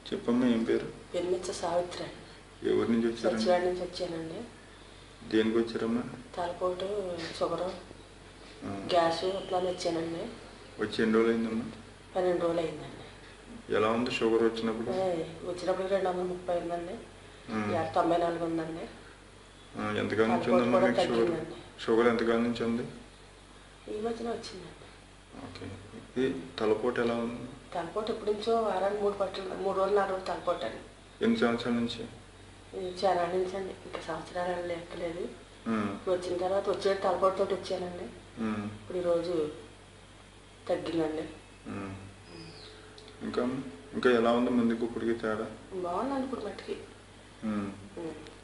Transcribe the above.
చెప్పమ్మా ఏం పేరు పెన్నిచ్చ సావిత్రి అండి ఎవరి నుంచి వచ్చారండి సచివాడ నుంచి వచ్చానండి దేనికి వచ్చారమ్మా తలపోటు షుగరు ఆ, గ్యాస్ ఇట్లా వచ్చానండి వచ్చి ఎన్ని రోజులు అయిందమ్మా పన్నెండు రోజులు అయిందండి ఎలా ఉంది షుగర్ వచ్చినప్పుడు ఏ, వచ్చినప్పుడు రెండు వందల ముప్పై ఉందండి ఆ, ఇవాళ తొంభై నాలుగు ఉందండి ఆ, ఎంతకాలం నుంచి తలపోటు ఉందమ్మా కూడా మీకు షుగర్ తగ్గిందండి షుగర్ ఎంతకాలం నుంచి ఉంది ఈ మధ్యన వచ్చిందండి ఓకే ఇది తలపోటు ఎలా ఉంది తలపోటు ఎప్పటి నుంచో వారానికి మూడు పట్టు మూడు రోజులు నాలుగు రోజులు తలపోటు అండి ఎన్ని సంవత్సరాల నుంచి ఇది చాలా నుంచి అండి ఇంకా సంవత్సరాలు లెక్కలేదు ఆ, వచ్చిన తర్వాత వచ్చే తలపోటుతో వచ్చానండి ఆ, ఇప్పుడు ఈరోజు తగ్గిందండి ఆ. ఇంకా అమ్మా? ఇంకా ఎలా ఉంది ముందుకు ఇప్పటికి తేడా బాగుందండి ఇప్పుడు మట్టికి ఉమ్. ఉం.